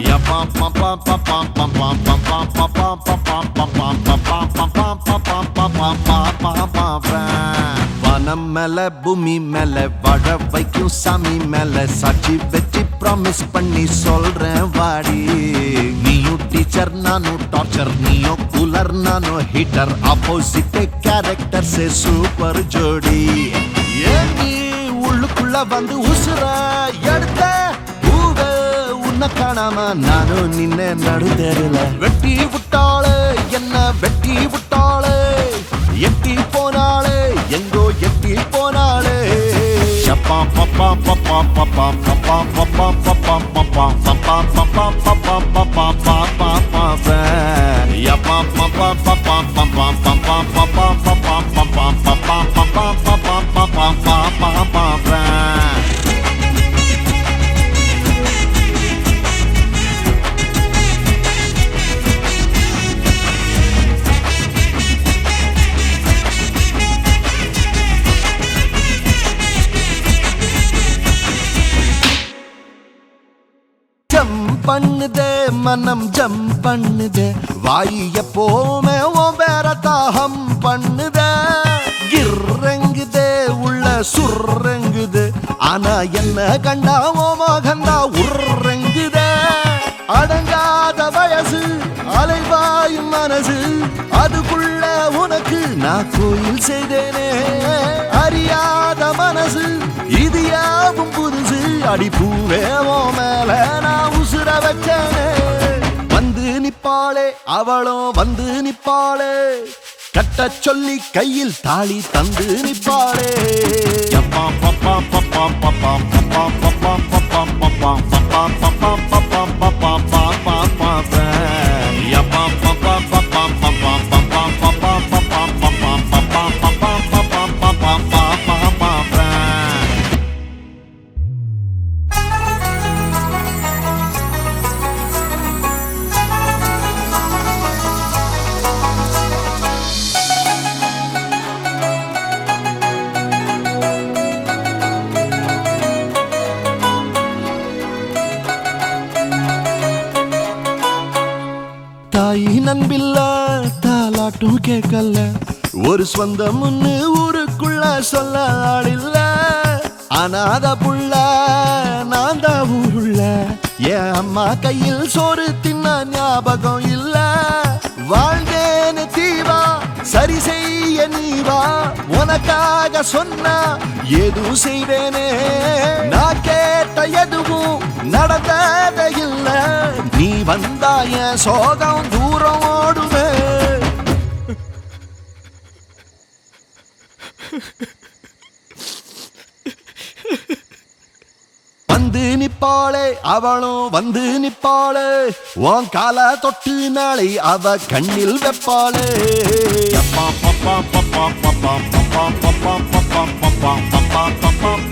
வனம் மேல பூமி மேல வாழ வைக்கும் சாமி மேல சாட்சி வச்சு ப்ராமிஸ் பண்ணி சொல்றேன் வாடி நீயும் டீச்சர் நானும் டார்ச்சர் நீயும் கூலர் நானும் heater opposite character say super ஜோடி ஏன் நீ உள்ளுக்குள்ள வந்து உசுர எடுத்த பூவ உன்னை காணாம நானும் நின்ன நடுதருல வெட்டி விட்டாளே என்ன வெட்டி விட்டாளே எட்டி போனாளே எங்கோ எட்டி போனாளே ஷப்பா பப்பா பப்பா பப்பா பப்பா பப்பா பப்பா பப்பா பப்பா பப்பா பப்பா பப்பா பப்பா பப்பா யப்பா பப்பா பப்பா பப்பா பப்பா பப்பா பப்பா பப்பா பப்பா பப்பா பப்பா பப்பா பப்பா பப்பா ஜம் பண்ணுதே மனம் ஜம் பண்ணுதே வாய் எப்போவுமே உன் வேற தாகம் பண்ணுதே கிர்ரெங்குதே உள்ள சுர்ரெங்குது ஆனா என்ன கண்டா ஓ மகந்தா உர்ரெங்குதே அடங்காத வயசு அலைவாயும் மனசு அதுக்குள்ள உனக்கு நான் கோயில் செய்தேனே அறியாத மனசு இது யாவும் புதுசு அடிப்பூவே ஓ மேல நான் உசுர வச்சேனே வந்து நிப்பாளே அவளும் வந்து நிப்பாளே கட்ட சொல்லி கையில் தாலி தந்து நிப்பாளே யப்பா பப்பா பப்பா பப்பா பப்பா பப்பா பப்பா பப்பா பப்பா பப்பா பப்பா பப்பா பப்பா பப்பா யப்பா பப்பா பப்பா பப்பா பப்பா பப்பா பப்பா பப்பா பப்பா பப்பா பப்பா பப்பா பப்பா பப்பா தாயி நண்பில்ல தாலாட்டும் கேட்கல ஒரு சொந்தம்னு ஊருக்குள்ள சொல்ல ஆளில்ல அனாத புள்ள நான் தான் ஊருள்ள என் அம்மா கையில் சோறு தின்ன ஞாபகம் இல்ல வாழ்ந்தேன்னு தீவா சரி செய்ய நீவா உனக்காக சொன்னா எதுவும் செய்வேனே நான் கேட்ட எதுவும் நடந்ததே இல்ல நீ வந்தா என் சோகம் தூரம் ஓடுமே வந்து நிப்பாளே அவளும் வந்து நிப்பாளே உன் கால தொட்டு நாளை அவ கண்ணில் வெப்பாளே பப்பா பப்பா பப்பா பப்பா பப்பா பப்பா பப்பா பப்பா பப்பா பப்பா